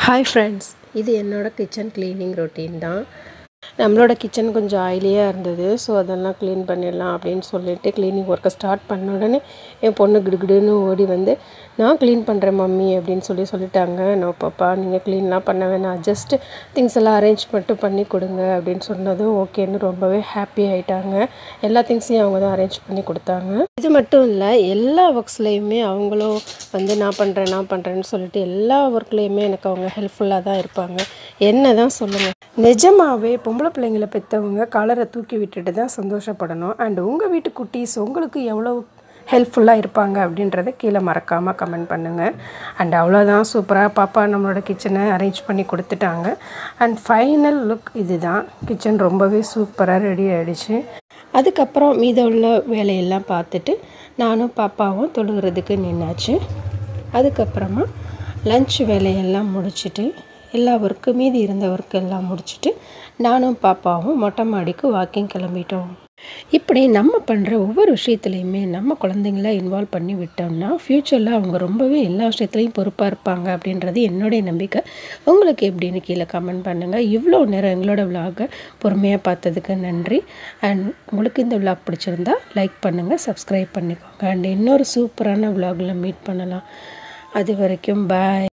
hi friends இது என்னோடய kitchen cleaning routine தான் நம்மளோட கிச்சன் கொஞ்சம் ஆயிலியாக இருந்தது ஸோ அதெல்லாம் க்ளீன் பண்ணிடலாம் அப்படின்னு சொல்லிட்டு க்ளீனிங் ஒர்க்கை ஸ்டார்ட் பண்ண உடனே என் பொண்ணு கிடுகிடுன்னு ஓடி வந்து நான் க்ளீன் பண்ணுறேன் மம்மி அப்படின்னு சொல்லி சொல்லிட்டாங்க நோ பாப்பா நீங்கள் க்ளீன்லாம் பண்ண வேணாம் ஜஸ்ட் திங்ஸ் எல்லாம் அரேஞ்ச் மட்டும் பண்ணி கொடுங்க அப்படின்னு சொன்னதும் ஓகேன்னு ரொம்பவே ஹாப்பி ஆயிட்டாங்க எல்லா திங்ஸையும் அவங்க தான் அரேஞ்ச் பண்ணி கொடுத்தாங்க இது மட்டும் இல்லை எல்லா ஒர்க்ஸ்லேயுமே அவங்களும் வந்து நான் பண்ணுறேன் நான் பண்ணுறேன்னு சொல்லிட்டு எல்லா ஒர்க்லேயுமே எனக்கு அவங்க ஹெல்ப்ஃபுல்லாக தான் இருப்பாங்க என்ன தான் சொல்லுங்கள் நிஜமாவே பொம்பளை பிள்ளைங்களை பெற்றவங்க கலரை தூக்கி விட்டுட்டு தான் சந்தோஷப்படணும் அண்ட் உங்கள் வீட்டு குட்டீஸ் உங்களுக்கு எவ்வளோ ஹெல்ப்ஃபுல்லாக இருப்பாங்க அப்படின்றத கீழே மறக்காமல் கமெண்ட் பண்ணுங்கள் அண்ட் அவ்வளோதான் சூப்பராக பாப்பா நம்மளோட கிச்சனை அரேஞ்ச் பண்ணி கொடுத்துட்டாங்க அண்ட் ஃபைனல் லுக் இதுதான் கிச்சன் ரொம்பவே சூப்பராக ரெடி ஆகிடுச்சு அதுக்கப்புறம் மீத உள்ள வேலையெல்லாம் பார்த்துட்டு நானும் பாப்பாவும் தொழுகிறதுக்கு நின்னாச்சு அதுக்கப்புறமா லஞ்ச் வேலையெல்லாம் முடிச்சுட்டு எல்லா ஒர்க்கு மீதி இருந்த ஒர்க் எல்லாம் முடிச்சுட்டு நானும் பாப்பாவும் மொட்டை மாடிக்கு வாக்கிங் கிளம்பிட்டோம் இப்படி நம்ம பண்ணுற ஒவ்வொரு விஷயத்துலையுமே நம்ம குழந்தைங்கள இன்வால்வ் பண்ணி விட்டோம்னா ஃப்யூச்சரில் அவங்க ரொம்பவே எல்லா விஷயத்துலையும் பொறுப்பாக இருப்பாங்க அப்படின்றது என்னுடைய நம்பிக்கை உங்களுக்கு எப்படின்னு கீழே கமெண்ட் பண்ணுங்கள் இவ்வளோ நேரம் எங்களோட விலாகை பொறுமையாக பார்த்ததுக்கு நன்றி அண்ட் உங்களுக்கு இந்த விலாக் பிடிச்சிருந்தா லைக் பண்ணுங்கள் சப்ஸ்கிரைப் பண்ணிக்கோங்க அண்ட் இன்னொரு சூப்பரான விலாகில் மீட் பண்ணலாம் அது வரைக்கும் பாய்